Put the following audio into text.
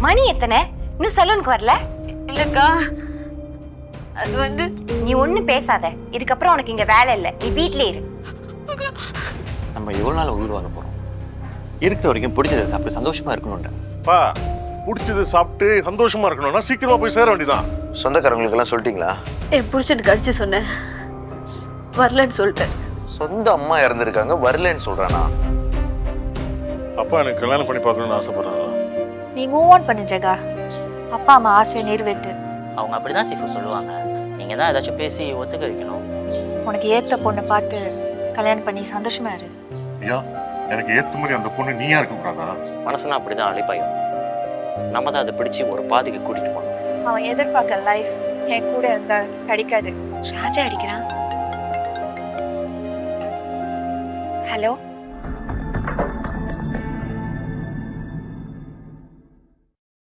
மணி எத்தனை இன்னும் சலூனுக்கு வரல இல்லக்கா அது வந்து நீ ஒண்ணும் பேசாத இதுக்கப்புறம் உனக்கு இங்க வேலை இல்லை நீ வீட்லயே இரு நம்ம எவ்வளோ நாள் உயிர் வாழ போகிறோம் இருக்கிற வரைக்கும் பிடிச்சதை சாப்பிட்டு சந்தோஷமா இருக்கணும்ன்ற பா பிடிச்சது சாப்பிட்டு சந்தோஷமா இருக்கணும்னா சீக்கிரமா போய் சேர வேண்டியதான் சொந்தக்காரங்களுக்கெல்லாம் சொல்லிட்டீங்களா என் புருஷனுக்கு அடிச்சு சொன்னேன் வரலன்னு சொல்லிட்டேன் சொந்த அம்மா இறந்துருக்காங்க வரலன்னு சொல்றானா அப்பா எனக்கு கல்யாணம் பண்ணி பார்க்கணும்னு ஆசைப்படுறாங்களா நீ மூவ் ஆன் பண்ணு ஜெகா அப்பா அம்மா ஆசையை நிறைவேற்று அவங்க அப்படிதான் சிஃபு சொல்லுவாங்க நீங்கள் தான் ஏதாச்சும் பேசி ஒத்துக்க வைக்கணும் உனக்கு ஏத்த பொண்ணை பார்த்து கல்யாணம் பண்ணி சந்தோஷமா இரு ஐயா எனக்கு ஏத்த மாதிரி அந்த பொண்ணு நீயா இருக்க கூடாதா மனசுனா அப்படிதான் அழைப்பாயும் நம்ம தான் அதை பிடிச்சி ஒரு பாதைக்கு கூட்டிட்டு போகணும் அவன் எதிர்பார்க்க லைஃப் என் கூட இருந்தா கிடைக்காது ராஜா அடிக்கிறான் ஹலோ